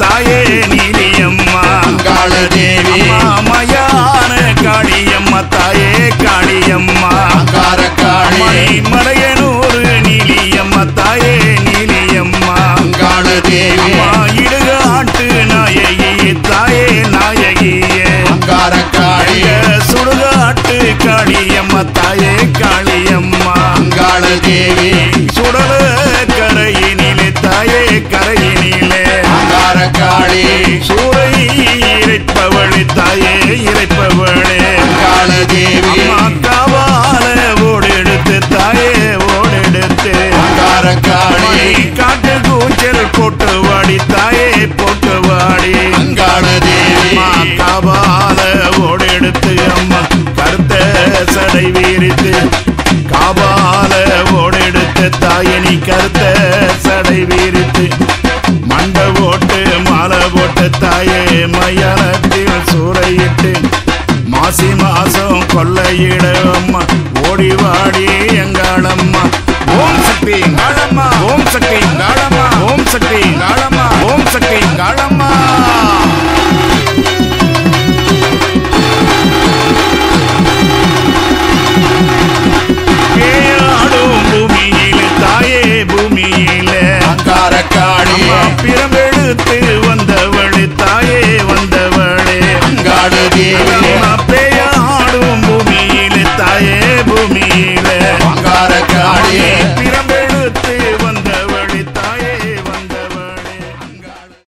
தாயே நீலியம்மா அங்காள தேவி அம்மா மயான காளியம்மா தாயே காளியம்மா அங்காரக்காளி மலையனூர் நீலியம்மா தாயே நீலியம்மா அங்காள தேவி அம்மா இடுகாட்டு நாயகி தாயே நாயகியே அங்காரக்காளி சுடுகாட்டு காளியம்மா தாயே காளியம்மா அங்காள தேவி சுடல கரையினிலே தாயே கரையினிலே அங்காரக்காளி சூறை இறைப்பவளே தாயே இறைப்பவளே அங்காள தேவி அம்மா காவால ஓடெடுத்து தாயே ஓடெடுத்து அங்காரக்காளி காட்டு கூச்சல் போட்டு வாடி தாயே போட்டு வாடி அங்காள தேவி அம்மா காவால ஓடெடுத்து அம்மா கருத்த சடை வீரித்து காபால ஓடெடுத்து தாயனி கருத்த சடை வீரித்து மண்டை போட்டு மாலை போட்டு தாயே மயானத்தில் சூறையிட்டு மாசி மாசம் கொள்ளையிட அம்மா ஓடி வாடி எங்காளம்மா ஓம் சக்தி காளம்மா ஓம் சக்தி காளம்மா ஓம் சக்தி காளம்மா ஓம் சக்தி காளம்மா